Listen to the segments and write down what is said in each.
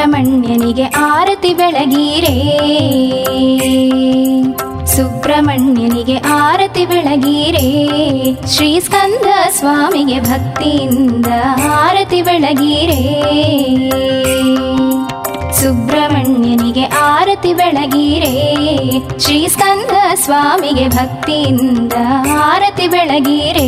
ಸುಬ್ರಹ್ಮಣ್ಯನಿಗೆ ಆರತಿ ಬೆಳಗೀರೇ ಸುಬ್ರಹ್ಮಣ್ಯನಿಗೆ ಆರತಿ ಬೆಳಗೀರೇ ಶ್ರೀ ಸ್ಕಂದ ಸ್ವಾಮಿಗೆ ಭಕ್ತಿಯಿಂದ ಆರತಿ ಬೆಳಗೀರೇ ಸುಬ್ರಹ್ಮಣ್ಯನಿಗೆ ಆರತಿ ಬೆಳಗೀರೇ ಶ್ರೀ ಸ್ಕಂದ ಸ್ವಾಮಿಗೆ ಭಕ್ತಿಯಿಂದ ಆರತಿ ಬೆಳಗೀರೇ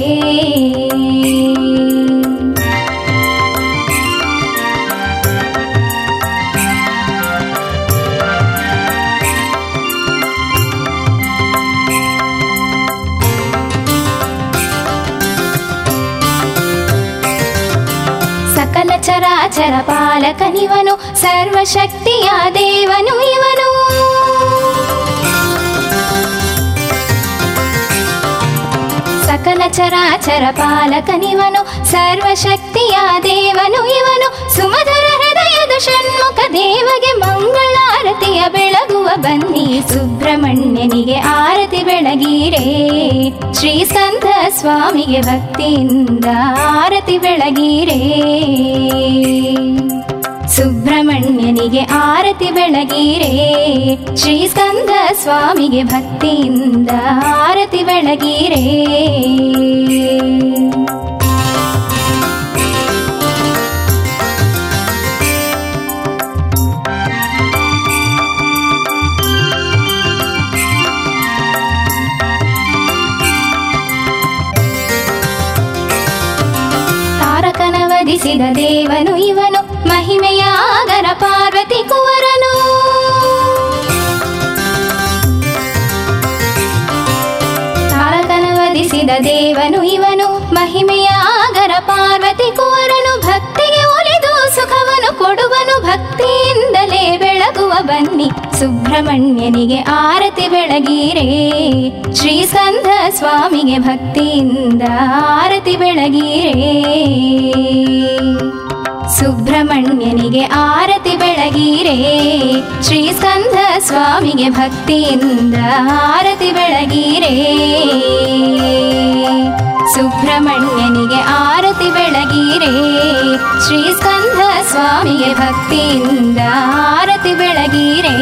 ಸಕಲ ಚರಾಚರ ಪಾಲಕನಿವನು ಸರ್ವಶಕ್ತಿಯ ದೇವನು ಇವನು ಸಕಲ ಚರಾಚರ ಪಾಲಕನಿವನು ಸರ್ವಶಕ್ತಿಯ ದೇವನು ಇವನು ಸುಮಧುರ ಹೃದಯದ ಷಣ್ಮುಖ ದೇವಗೆ ಮಂಗಳಾರತಿಯ ಬೆಳಗುವ ಬನ್ನಿ ಸುಬ್ರಹ್ಮಣ್ಯನಿಗೆ ಆರತಿ ಬೆಳಗೀರೇ ಶ್ರೀ ಸ್ಕಂದ ಸ್ವಾಮಿಗೆ ಭಕ್ತಿಯಿಂದ ಆರತಿ ಬೆಳಗೀರೇ ಸುಬ್ರಹ್ಮಣ್ಯನಿಗೆ ಆರತಿ ಬೆಳಗೀರೇ ಶ್ರೀ ಸ್ಕಂದ ಸ್ವಾಮಿಗೆ ಭಕ್ತಿಯಿಂದ ಆರತಿ ಬೆಳಗೀರೇ ತಾರಕನ ವಧಿಸಿದ ದೇವನು ಇವನು ಮಹಿಮೆಯಾಗರ ಪಾರ್ವತಿ ಕುವರನು ತಾರಕನ ವಧಿಸಿದ ದೇವನು ಇವನು ಮಹಿಮೆಯಾಗರ ಪಾರ್ವತಿ ಕುವರನು ಭಕ್ತಿಗೆ ಒಲಿದು ಸುಖವನ್ನು ಕೊಡುವನು ಭಕ್ತಿಯಿಂದಲೇ ಬೆಳಗುವ ಬನ್ನಿ ಸುಬ್ರಹ್ಮಣ್ಯನಿಗೆ ಆರತಿ ಬೆಳಗೀರೇ ಶ್ರೀ ಸ್ಕಂದ ಸ್ವಾಮಿಗೆ ಭಕ್ತಿಯಿಂದ ಆರತಿ ಬೆಳಗೀರೇ ಸುಬ್ರಹ್ಮಣ್ಯನಿಗೆ ಆರತಿ ಬೆಳಗೀರೇ ಶ್ರೀ ಸ್ಕಂದ ಸ್ವಾಮಿಗೆ ಭಕ್ತಿಯಿಂದ ಆರತಿ ಬೆಳಗೀರೇ ಸುಬ್ರಹ್ಮಣ್ಯನಿಗೆ ಆರತಿ ಬೆಳಗೀರೇ ಶ್ರೀ ಸ್ಕಂದ ಸ್ವಾಮಿಗೆ ಭಕ್ತಿಯಿಂದ ಆರತಿ ಬೆಳಗೀರೇ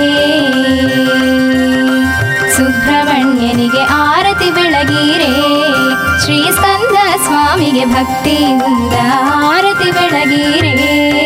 ಸುಬ್ರಹ್ಮಣ್ಯನಿಗೆ ಆರತಿ ಬೆಳಗೀರೇ ಶ್ರೀ ಸ್ಕಂದ ಸ್ವಾಮಿಗೆ ಭಕ್ತಿಯಿಂದ ಆರತಿ ಬೆಳಗೀರೇ